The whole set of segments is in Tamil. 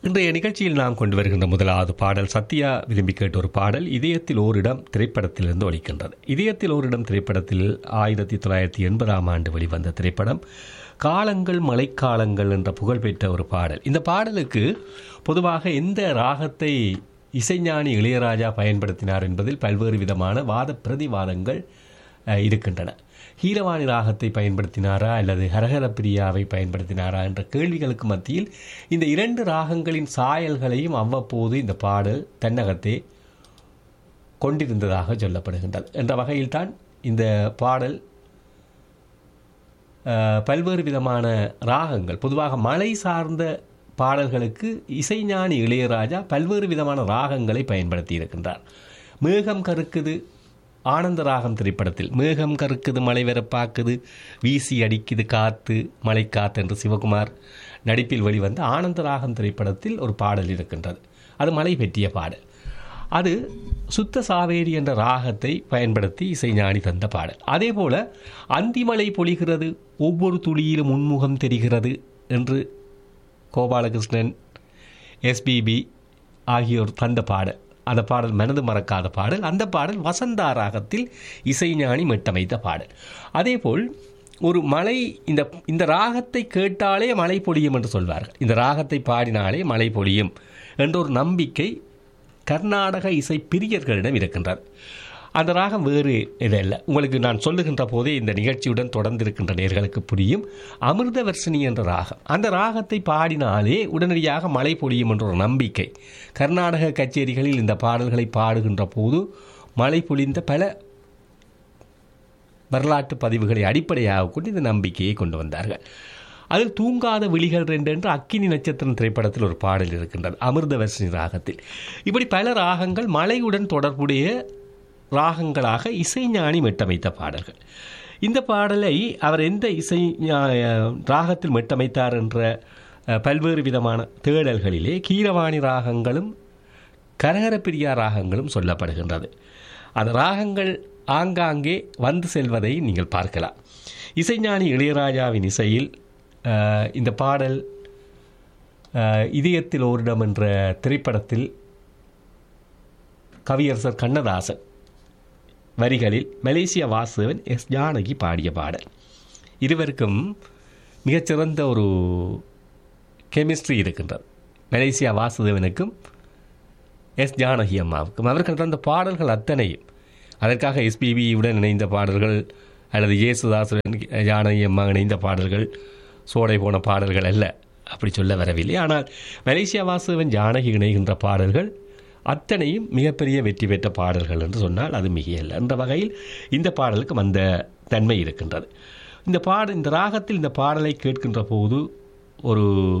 இன்றைய நிகழ்ச்சியில் நாம் கொண்டு வருகின்ற முதலாவது பாடல் சத்யா விரும்பி கேட்ட ஒரு பாடல் இதயத்தில் ஓரிடம் திரைப்படத்திலிருந்து ஒலிக்கின்றது இதயத்தில் ஓரிடம் திரைப்படத்தில் ஆயிரத்தி தொள்ளாயிரத்தி எண்பதாம் ஆண்டு வெளிவந்த திரைப்படம் காலங்கள் மழைக்காலங்கள் என்ற புகழ்பெற்ற ஒரு பாடல் இந்த பாடலுக்கு பொதுவாக எந்த ராகத்தை இசைஞானி இளையராஜா பயன்படுத்தினார் என்பதில் பல்வேறு விதமான வாத பிரதிவாதங்கள் அஹ், இருக்கின்றன ஹீரவாணி ராகத்தை பயன்படுத்தினாரா அல்லது ஹரஹர பிரியாவை பயன்படுத்தினாரா என்ற கேள்விகளுக்கு மத்தியில் இந்த இரண்டு ராகங்களின் சாயல்களையும் அவ்வப்போது இந்த பாடல் தன்னகத்தே கொண்டிருந்ததாக சொல்லப்படுகின்றது என்ற வகையில்தான் இந்த பாடல் அஹ், பல்வேறு விதமான ராகங்கள் பொதுவாக மலை சார்ந்த பாடல்களுக்கு இசைஞானி இளையராஜா பல்வேறு விதமான ராகங்களை பயன்படுத்தி இருக்கின்றார் மேகம் கருக்குது ஆனந்த ராகம் திரைப்படத்தில் மேகம் கருக்குது மழை வரப்பாக்குது வீசி அடிக்குது காத்து மழை காத்து என்று சிவகுமார் நடிப்பில் வெளிவந்த ஆனந்த ராகம் திரைப்படத்தில் ஒரு பாடல் இருக்கின்றது அது மழை பற்றிய பாடல் அது சுத்த சாவேரி என்ற ராகத்தை பயன்படுத்தி இசைஞானி தந்த பாடல் அதே போல அந்திமலை பொழிகிறது ஒவ்வொரு துளியிலும் உன்முகம் தெரிகிறது என்று கோபாலகிருஷ்ணன் எஸ்பிபி ஆகியோர் தந்த பாடல் அந்த பாடல் மனது மறக்காத பாடல் அந்த பாடல் வசந்தா ராகத்தில் இசைஞானி மீட்டமைத்த பாடல் அதேபோல் ஒரு மலை இந்த இந்த ராகத்தை கேட்டாலே மழை பொழியும் என்று சொல்வார்கள் இந்த ராகத்தை பாடினாலே மழை பொழியும் என்ற ஒரு நம்பிக்கை கர்நாடக இசை பிரியர்களிடம் இருக்கின்றது அந்த ராகம் வேறு இதல்ல உங்களுக்கு நான் சொல்லுகின்ற போதே இந்த நிகழ்ச்சியுடன் தொடர்ந்து இருக்கின்ற நேர்களுக்கு புரியும் அமிர்தவர்ஷினி என்ற ராகம் அந்த ராகத்தை பாடினாலே உடனடியாக மழை பொழியும் என்ற ஒரு நம்பிக்கை கர்நாடக கச்சேரிகளில் இந்த பாடல்களை பாடுகின்ற போது மழை பொழிந்த பல வரலாற்று பதிவுகளை அடிப்படையாக கொண்டு இந்த நம்பிக்கையை கொண்டு வந்தார்கள் அதில் தூங்காத விழிகள் ரெண்டு என்று அக்கினி நட்சத்திரம் திரைப்படத்தில் ஒரு பாடல் இருக்கின்றது அமிர்தவர்ஷினி ராகத்தில் இப்படி பல ராகங்கள் மலையுடன் தொடர்புடைய ராகங்களாக இசைஞானி மெட்டமைத்த பாடல்கள் இந்த பாடலை அவர் எந்த இசை ஞா- ராகத்தில் மெட்டமைத்தார் என்ற அஹ், பல்வேறு விதமான தேடல்களிலே கீரவாணி ராகங்களும் கரகரப்பிரியா ராகங்களும் சொல்லப்படுகின்றது அந்த ராகங்கள் ஆங்காங்கே வந்து செல்வதை நீங்கள் பார்க்கலாம் இசைஞானி இளையராஜாவின் இசையில் அஹ், இந்த பாடல் அஹ், இதயத்தில் ஓரிடம் என்ற திரைப்படத்தில் கவியரசர் கண்ணதாசன் வரிகளில் மலேசிய வாசுவன் எஸ் ஜானகி பாடிய பாடல் இருவருக்கும் மிகச்சிறந்த ஒரு கெமிஸ்ட்ரி இருக்கின்றது மலேசியா வாசுதேவனுக்கும் எஸ் ஜானகி அம்மாவுக்கும் அவர்கள் தந்த பாடல்கள் அத்தனையும் அதற்காக எஸ்பிபியுடன் இணைந்த பாடல்கள் அல்லது இயேசுதாசுடன் ஜானகி அம்மா இணைந்த பாடல்கள் சோடை போன பாடல்கள் அல்ல அப்படி சொல்ல வரவில்லை ஆனால் மலேசியா வாசுதேவன் ஜானகி இணைகின்ற பாடல்கள் அத்தனையும் மிகப்பெரிய வெற்றி பெற்ற பாடல்கள் என்று சொன்னால் அது மிகையல்ல என்ற வகையில் இந்த பாடலுக்கு அந்த தன்மை இருக்கின்றது இந்த பாட இந்த ராகத்தில் இந்த பாடலை கேட்கின்ற போது ஒரு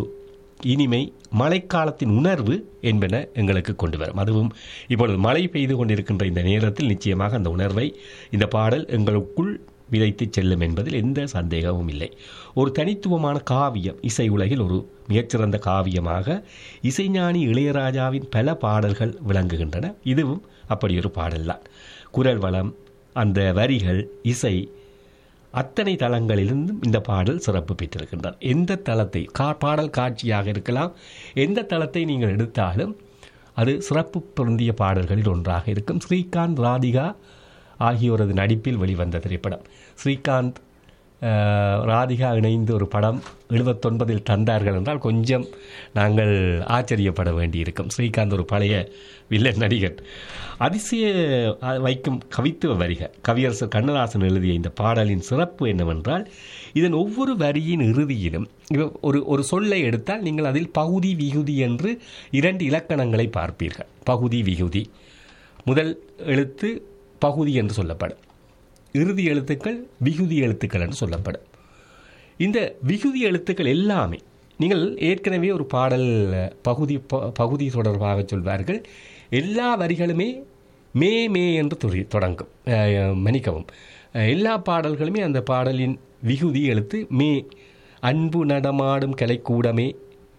இனிமை மழைக்காலத்தின் உணர்வு என்பன எங்களுக்கு கொண்டு வரும் அதுவும் இப்பொழுது மழை பெய்து கொண்டிருக்கின்ற இந்த நேரத்தில் நிச்சயமாக அந்த உணர்வை இந்த பாடல் எங்களுக்குள் விதைத்து செல்லும் என்பதில் எந்த சந்தேகமும் இல்லை ஒரு தனித்துவமான காவியம் இசை உலகில் ஒரு மிகச்சிறந்த காவியமாக இசைஞானி இளையராஜாவின் பல பாடல்கள் விளங்குகின்றன இதுவும் அப்படி ஒரு பாடல்தான் குரல் வளம் அந்த வரிகள் இசை அத்தனை தளங்களிலிருந்தும் இந்த பாடல் சிறப்பு பெற்றிருக்கின்றது எந்த தளத்தை கா பாடல் காட்சியாக இருக்கலாம் எந்த தளத்தை நீங்கள் எடுத்தாலும் அது சிறப்பு பொருந்திய பாடல்களில் ஒன்றாக இருக்கும் ஸ்ரீகாந்த் ராதிகா ஆகியோரது நடிப்பில் வெளிவந்த திரைப்படம் ஸ்ரீகாந்த் அஹ், ராதிகா இணைந்து ஒரு படம் எழுபத்தொன்பதில் தந்தார்கள் என்றால் கொஞ்சம் நாங்கள் ஆச்சரியப்பட வேண்டியிருக்கும் ஸ்ரீகாந்த் ஒரு பழைய வில்லன் நடிகர் அதிசய அஹ், வைக்கும் கவித்துவ வரிகள் கவியரசர் கண்ணதாசன் எழுதிய இந்த பாடலின் சிறப்பு என்னவென்றால் இதன் ஒவ்வொரு வரியின் இறுதியிலும் இவ- ஒரு ஒரு சொல்லை எடுத்தால் நீங்கள் அதில் பகுதி விகுதி என்று இரண்டு இலக்கணங்களை பார்ப்பீர்கள் பகுதி விகுதி முதல் எழுத்து பகுதி என்று சொல்லப்படும் இறுதி எழுத்துக்கள் விகுதி எழுத்துக்கள் என்று சொல்லப்படும் இந்த விகுதி எழுத்துக்கள் எல்லாமே நீங்கள் ஏற்கனவே ஒரு பாடல் அஹ், பகுதி ப- பகுதி தொடர்பாக சொல்வார்கள் எல்லா வரிகளுமே மே மே என்று துரி தொடங்கும் அஹ், மன்னிக்கவும் அஹ், எல்லா பாடல்களுமே அந்த பாடலின் விகுதி எழுத்து மே அன்பு நடமாடும் கலைக்கூடமே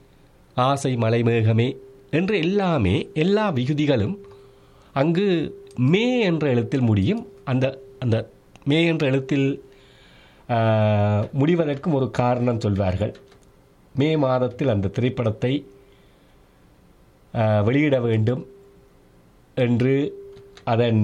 ஆசை மலைமேகமே என்று எல்லாமே எல்லா விகுதிகளும் அங்கு மே என்ற எழுத்தில் முடியும் அந்த அந்த மே என்ற எழுத்தில் ஆஹ், முடிவதற்கும் ஒரு காரணம் சொல்வார்கள் மே மாதத்தில் அந்த திரைப்படத்தை அஹ், வெளியிட வேண்டும் என்று அதன்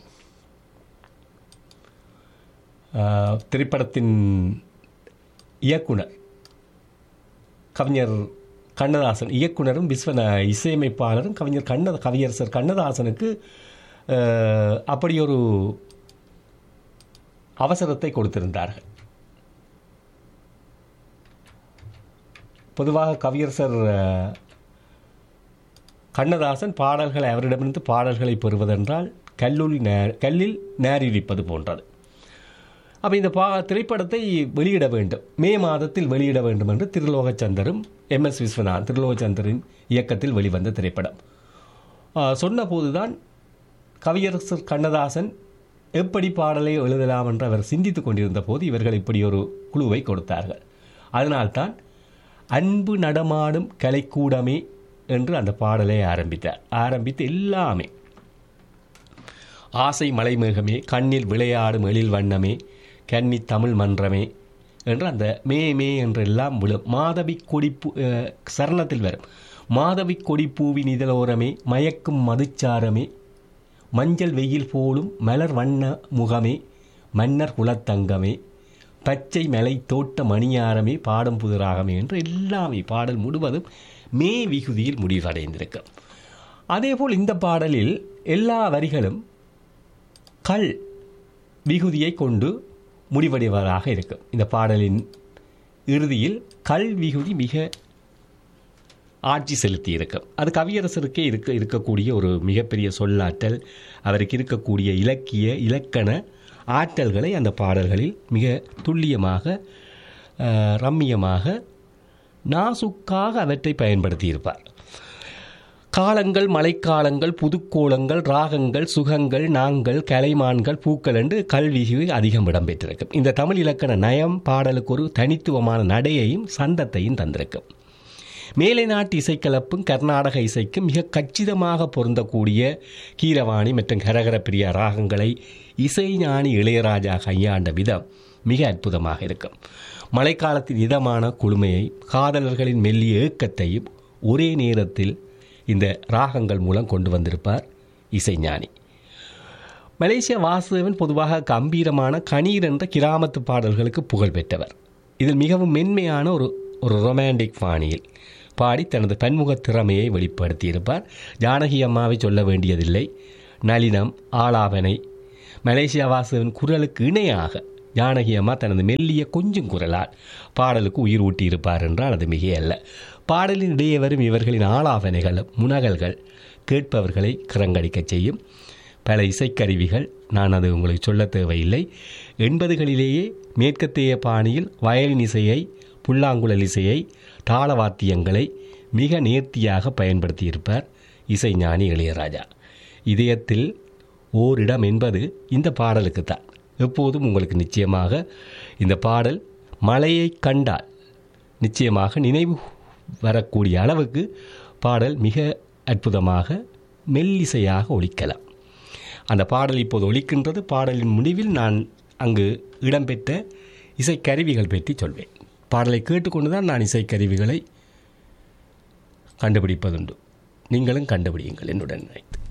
அஹ், திரைப்படத்தின் இயக்குனர் கவிஞர் கண்ணதாசன் இயக்குனரும் விஸ்வன இசையமைப்பாளரும் கவிஞர் கண்ண கவியரசர் கண்ணதாசனுக்கு அஹ், அப்படி ஒரு அவசரத்தை கொடுத்திருந்தார்கள் பொதுவாக கவியரசர் அஹ், கண்ணதாசன் பாடல்களை அவரிடமிருந்து பாடல்களை பெறுவதென்றால் கல்லுள் நே கல்லில் நேரிழிப்பது போன்றது அப்போ இந்த பா திரைப்படத்தை வெளியிட வேண்டும் மே மாதத்தில் வெளியிட வேண்டும் என்று திருலோகச்சந்தரும் எம் எஸ் விஸ்வநாத் திருலோகச்சந்தரின் இயக்கத்தில் வெளிவந்த திரைப்படம் ஆ, சொன்னபோதுதான் கவியரசர் கண்ணதாசன் எப்படி பாடலை எழுதலாம் என்று அவர் சிந்தித்துக் கொண்டிருந்த போது இவர்கள் இப்படி ஒரு குழுவை கொடுத்தார்கள் அதனால்தான் அன்பு நடமாடும் கலைக்கூடமே என்று அந்த பாடலை ஆரம்பித்தார் ஆரம்பித்து எல்லாமே ஆசை மலைமேகமே கண்ணில் விளையாடும் எழில் வண்ணமே கன்னி தமிழ் மன்றமே என்று அந்த மே மே என்றெல்லாம் விழும் மாதவி கொடிப்பு அஹ், சரணத்தில் வரும் மாதவி கொடிப்பூவின் இதழோரமே மயக்கும் மதுச்சாரமே மஞ்சள் வெயில் போலும் மலர் வண்ண முகமே மன்னர் குலத்தங்கமே பச்சை மலை தோட்ட மணியாரமே பாடும் புதிராகமே என்று எல்லாமே பாடல் முழுவதும் மே விகுதியில் முடிவடைந்திருக்கும் அதேபோல் இந்த பாடலில் எல்லா வரிகளும் கல் விகுதியை கொண்டு முடிவடைவதாக இருக்கும் இந்த பாடலின் இறுதியில் கல் விகுதி மிக ஆட்சி செலுத்தி இருக்கும் அது கவியரசருக்கே இருக்க இருக்கக்கூடிய ஒரு மிகப்பெரிய சொல்லாற்றல் அவருக்கு இருக்கக்கூடிய இலக்கிய இலக்கண ஆற்றல்களை அந்த பாடல்களில் மிக துல்லியமாக அஹ், ரம்மியமாக நாசுக்காக அவற்றை பயன்படுத்தியிருப்பார் காலங்கள் மழைக்காலங்கள் புதுக்கோலங்கள் ராகங்கள் சுகங்கள் நாங்கள் கலைமான்கள் பூக்கள் என்று கல்விகு அதிகம் இடம்பெற்றிருக்கும் இந்த தமிழ் இலக்கண நயம் பாடலுக்கு ஒரு தனித்துவமான நடையையும் சந்தத்தையும் தந்திருக்கும் மேலை நாட்டு இசைக்கலப்பும் கர்நாடக இசைக்கும் மிக கச்சிதமாக பொருந்தக்கூடிய கீரவாணி மற்றும் கரகர பிரியா ராகங்களை இசைஞானி இளையராஜா கையாண்ட விதம் மிக அற்புதமாக இருக்கும் மழைக்காலத்தின் இதமான குளுமையை காதலர்களின் மெல்லிய ஏக்கத்தையும் ஒரே நேரத்தில் இந்த ராகங்கள் மூலம் கொண்டு வந்திருப்பார் இசைஞானி மலேசிய வாசுதேவன் பொதுவாக கம்பீரமான கணீர் என்ற கிராமத்து பாடல்களுக்கு புகழ் பெற்றவர் இதில் மிகவும் மென்மையான ஒரு ஒரு ரொமான்டிக் பாணியில் பாடி தனது பன்முக திறமையை வெளிப்படுத்தியிருப்பார் ஜானகி அம்மாவை சொல்ல வேண்டியதில்லை நளினம் ஆலாபனை மலேசியா வாசுவின் குரலுக்கு இணையாக ஜானகி அம்மா தனது மெல்லிய கொஞ்சம் குரலால் பாடலுக்கு உயிர் ஊட்டியிருப்பார் என்றால் அது மிகையல்ல பாடலின் இடையே வரும் இவர்களின் ஆலாபனைகள் முனகல்கள் கேட்பவர்களை கிறங்கடிக்கச் செய்யும் பல இசைக்கருவிகள் நான் அது உங்களுக்கு சொல்ல தேவையில்லை எண்பதுகளிலேயே மேற்கத்திய பாணியில் வயலின் இசையை புல்லாங்குழல் இசையை தாளவாத்தியங்களை மிக நேர்த்தியாக பயன்படுத்தியிருப்பார் இசைஞானி இளையராஜா இதயத்தில் ஓரிடம் என்பது இந்த பாடலுக்குத்தான் எப்போதும் உங்களுக்கு நிச்சயமாக இந்த பாடல் மலையை கண்டால் நிச்சயமாக நினைவு வரக்கூடிய அளவுக்கு பாடல் மிக அற்புதமாக மெல்லிசையாக ஒலிக்கலாம் அந்த பாடல் இப்போது ஒலிக்கின்றது பாடலின் முடிவில் நான் அங்கு இடம்பெற்ற இசைக்கருவிகள் பற்றி சொல்வேன் பாடலை கேட்டுக்கொண்டு தான் நான் இசைக்கருவிகளை கண்டுபிடிப்பதுண்டு நீங்களும் கண்டுபிடியுங்கள் என்னுடன் நினைத்து